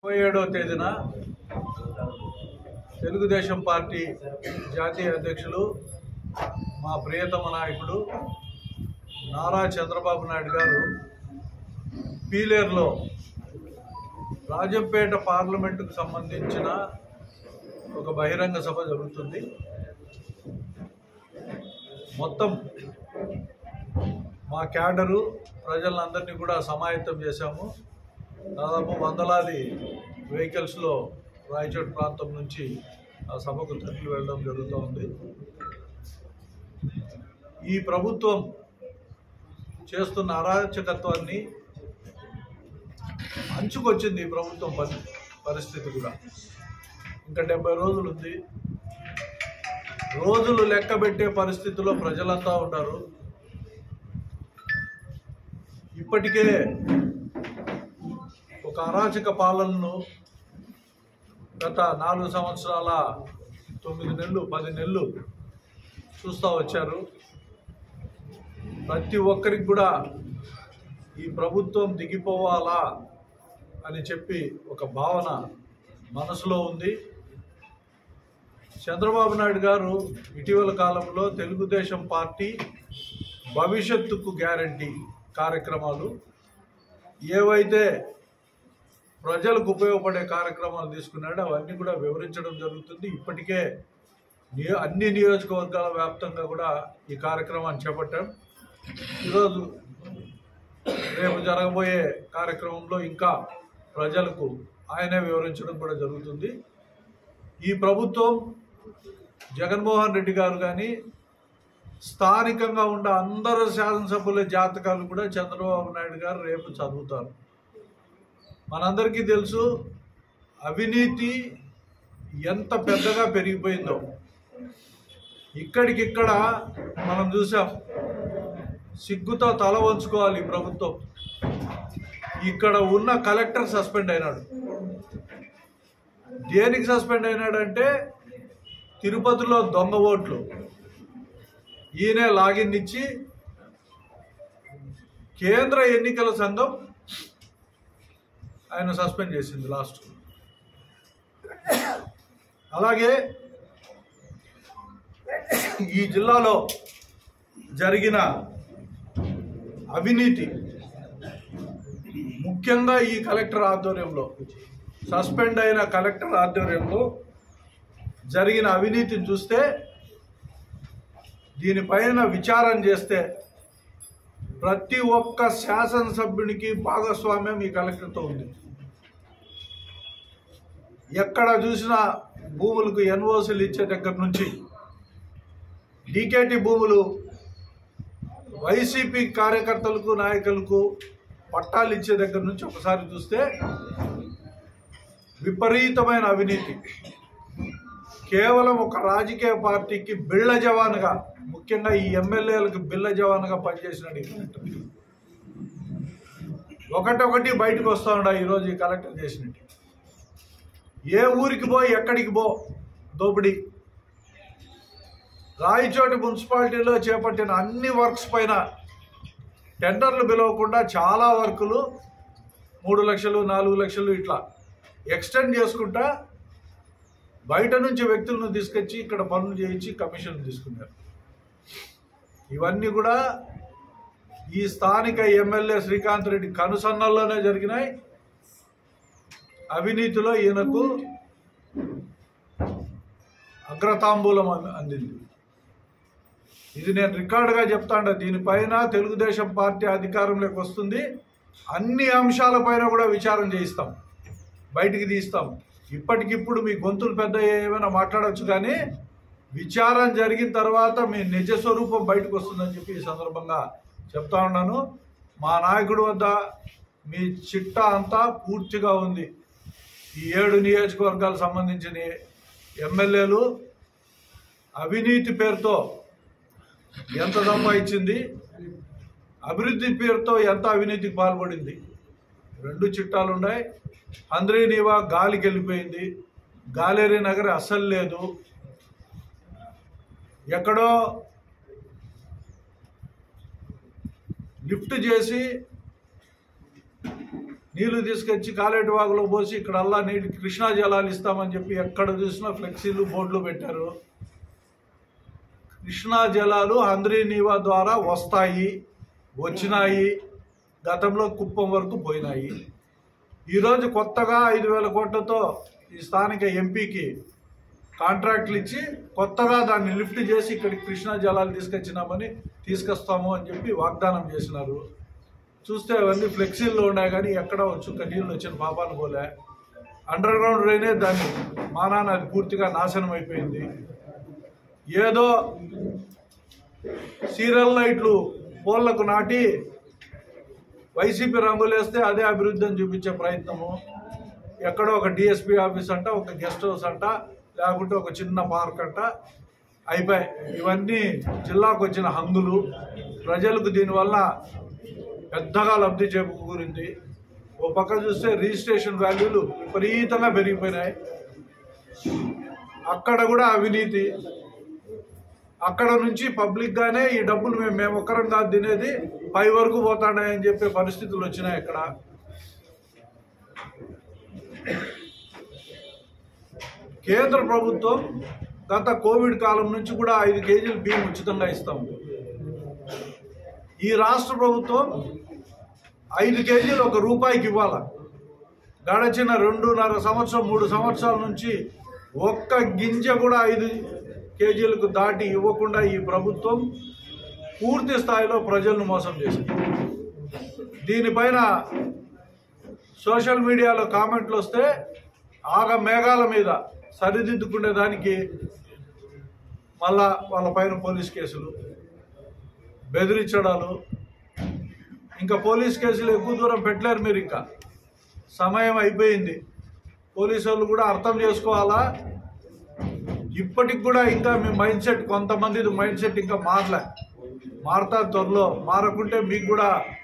ఇరవై ఏడవ తేదీన తెలుగుదేశం పార్టీ జాతీయ అధ్యక్షులు మా ప్రియతమ నాయకుడు నారా చంద్రబాబు నాయుడు గారు పీలేరులో రాజంపేట పార్లమెంటుకు సంబంధించిన ఒక బహిరంగ సభ జరుగుతుంది మొత్తం మా క్యాడరు ప్రజలందరినీ కూడా సమాయత్తం చేశాము దాదాపు వందలాది వెహికల్స్లో రాయచోటి ప్రాంతం నుంచి ఆ సభకు తరలి వెళ్ళడం జరుగుతూ ఉంది ఈ ప్రభుత్వం చేస్తున్న అరాచకత్వాన్ని అంచుకొచ్చింది ఈ ప్రభుత్వం పరి పరిస్థితి కూడా ఇంకా డెబ్బై రోజులు ఉంది రోజులు లెక్క పెట్టే పరిస్థితిలో ప్రజలంతా ఉన్నారు ఇప్పటికే ఒక అరాచక పాలనను గత నాలుగు సంవత్సరాల తొమ్మిది నెలలు పది నెలలు చూస్తూ వచ్చారు ప్రతి ఒక్కరికి కూడా ఈ ప్రభుత్వం దిగిపోవాలా అని చెప్పి ఒక భావన మనసులో ఉంది చంద్రబాబు నాయుడు గారు ఇటీవల కాలంలో తెలుగుదేశం పార్టీ భవిష్యత్తుకు గ్యారంటీ కార్యక్రమాలు ఏవైతే ప్రజలకు ఉపయోగపడే కార్యక్రమాలు తీసుకున్నాడో అవన్నీ కూడా వివరించడం జరుగుతుంది ఇప్పటికే నియో అన్ని నియోజకవర్గాల వ్యాప్తంగా కూడా ఈ కార్యక్రమాన్ని చేపట్టాం ఈరోజు రేపు జరగబోయే కార్యక్రమంలో ఇంకా ప్రజలకు ఆయనే వివరించడం కూడా జరుగుతుంది ఈ ప్రభుత్వం జగన్మోహన్ రెడ్డి గారు కానీ స్థానికంగా ఉన్న అందరు శాసనసభ్యుల జాతకాలు కూడా చంద్రబాబు నాయుడు గారు రేపు చదువుతారు మనందరికీ తెలుసు అవినీతి ఎంత పెద్దగా పెరిగిపోయిందో ఇక్కడికిక్కడ మనం చూసాం సిగ్గుతో తల వంచుకోవాలి ఈ ప్రభుత్వం ఇక్కడ ఉన్న కలెక్టర్ సస్పెండ్ అయినాడు దేనికి సస్పెండ్ అయినాడంటే తిరుపతిలో దొంగ ఓట్లు ఈయనే లాగిన్ ఇచ్చి కేంద్ర ఎన్నికల సంఘం ఆయన సస్పెండ్ చేసింది లాస్ట్ అలాగే ఈ జిల్లాలో జరిగిన అవినీతి ముఖ్యంగా ఈ కలెక్టర్ ఆధ్వర్యంలో సస్పెండ్ అయిన కలెక్టర్ ఆధ్వర్యంలో జరిగిన అవినీతిని చూస్తే దీనిపైన విచారం చేస్తే ప్రతి ఒక్క శాసనసభ్యునికి భాగస్వామ్యం ఈ కలెక్టర్తో ఉంది ఎక్కడ చూసినా భూములకు ఎన్ఓసీలు ఇచ్చే దగ్గర నుంచి డీకేటీ భూములు వైసీపీ కార్యకర్తలకు నాయకులకు పట్టాలు ఇచ్చే దగ్గర నుంచి ఒకసారి చూస్తే విపరీతమైన అవినీతి కేవలం ఒక రాజకీయ పార్టీకి బిళ్ళ జవాన్గా ముఖ్యంగా ఈ ఎమ్మెల్యేలకు బిళ్ళ జవాన్గా పనిచేసినాడు ఈ కలెక్టర్ ఒకటొకటి బయటకు వస్తా ఉండ ఈరోజు ఈ కలెక్టర్ చేసినట్టు ఏ ఊరికి పో ఎక్కడికి పో దోపిడీ రాయచోటి మున్సిపాలిటీలో చేపట్టిన అన్ని వర్క్స్ పైన టెండర్లు పిలవకుండా చాలా వర్కులు మూడు లక్షలు నాలుగు లక్షలు ఇట్లా ఎక్స్టెండ్ చేసుకుంటా బయట నుంచి వ్యక్తులను తీసుకొచ్చి ఇక్కడ పనులు చేయించి కమిషన్ తీసుకున్నారు ఇవన్నీ కూడా ఈ స్థానిక ఎమ్మెల్యే శ్రీకాంత్ రెడ్డి కనుసన్నల్లోనే జరిగినాయి అవినీతిలో ఈయనకు అగ్రతాంబూలం అంది- అందింది ఇది నేను రికార్డుగా చెప్తాండ దీనిపైన తెలుగుదేశం పార్టీ అధికారంలోకి వస్తుంది అన్ని అంశాలపైన కూడా విచారం చేయిస్తాం బయటికి తీస్తాం ఇప్పటికిప్పుడు మీ గొంతులు పెద్ద ఏమైనా మాట్లాడవచ్చు కానీ విచారం జరిగిన తర్వాత మీ నిజ స్వరూపం బయటకు వస్తుందని చెప్పి ఈ సందర్భంగా చెప్తా ఉన్నాను మా నాయకుడి వద్ద మీ చిట్టా అంతా పూర్తిగా ఉంది ఈ ఏడు నియోజకవర్గాలకు సంబంధించిన ఎమ్మెల్యేలు అవినీతి పేరుతో ఎంత సంపాదించింది అభివృద్ధి పేరుతో ఎంత అవినీతికి పాల్పడింది రెండు చిట్టాలు ఉన్నాయి అంద్రీనీవా గాలికి వెళ్ళిపోయింది గాలేరి నగర్ అస్సలు లేదు ఎక్కడో లిఫ్ట్ చేసి నీళ్లు తీసుకొచ్చి కాలేటి వాగులో పోసి ఇక్కడ అల్లా నీటి కృష్ణా జలాలు ఇస్తామని చెప్పి ఎక్కడ చూసినా ఫ్లెక్సీలు బోర్డులు పెట్టారు కృష్ణా జలాలు హంద్రీ నీవా ద్వారా వస్తాయి వచ్చినాయి గతంలో కుప్పం వరకు పోయినాయి ఈరోజు కొత్తగా ఐదు వేల కోట్లతో ఈ స్థానిక ఎంపీకి కాంట్రాక్ట్లు ఇచ్చి కొత్తగా దాన్ని లిఫ్ట్ చేసి ఇక్కడికి కృష్ణా జలాలు తీసుకొచ్చినామని తీసుకొస్తాము అని చెప్పి వాగ్దానం చేసినారు చూస్తే అవన్నీ ఫ్లెక్సీల్లో ఉన్నాయి కానీ ఎక్కడ చుక్క నీళ్ళు వచ్చిన పాపాను పోలే అండర్ గ్రౌండ్ డ్రైనే దాన్ని మానాన అది పూర్తిగా నాశనం అయిపోయింది ఏదో సీరియల్ లైట్లు పోళ్లకు నాటి వైసీపీ రంగులు వేస్తే అదే అభివృద్ధి అని చూపించే ప్రయత్నము ఎక్కడో ఒక డిఎస్పీ ఆఫీస్ అంట ఒక గెస్ట్ హౌస్ అంట లేకుంటే ఒక చిన్న పార్క్ అంట అయిపోయాయి ఇవన్నీ జిల్లాకు వచ్చిన హంగులు ప్రజలకు దీనివల్ల పెద్దగా లబ్ధి చేకూరింది ఓ పక్క చూస్తే రిజిస్ట్రేషన్ వాల్యూలు విపరీతంగా పెరిగిపోయినాయి అక్కడ కూడా అవినీతి అక్కడ నుంచి పబ్లిక్ గానే ఈ డబ్బులు మేము మేము ఒక్కరం కాదు తినేది పై వరకు పోతాడాయని చెప్పే పరిస్థితులు వచ్చినాయి ఇక్కడ కేంద్ర ప్రభుత్వం గత కోవిడ్ కాలం నుంచి కూడా ఐదు కేజీలు బియ్యం ఉచితంగా ఇస్తాం ఈ రాష్ట్ర ప్రభుత్వం ఐదు కేజీలు ఒక రూపాయికి ఇవ్వాల గడచిన రెండున్నర సంవత్సరం మూడు సంవత్సరాల నుంచి ఒక్క గింజ కూడా ఐదు కేజీలకు దాటి ఇవ్వకుండా ఈ ప్రభుత్వం పూర్తి స్థాయిలో ప్రజలను మోసం చేసింది దీనిపైన సోషల్ మీడియాలో కామెంట్లు వస్తే ఆగ మేఘాల మీద సరిదిద్దుకునే దానికి మళ్ళా వాళ్ళ పైన పోలీస్ కేసులు బెదిరించడాలు ఇంకా పోలీస్ కేసులు ఎక్కువ దూరం పెట్టలేరు మీరు ఇంకా సమయం అయిపోయింది పోలీసు వాళ్ళు కూడా అర్థం చేసుకోవాలా ఇప్పటికి కూడా ఇంకా మీ మైండ్ సెట్ కొంతమంది మైండ్ సెట్ ఇంకా మారలే మారుతా త్వరలో మారకుంటే మీకు కూడా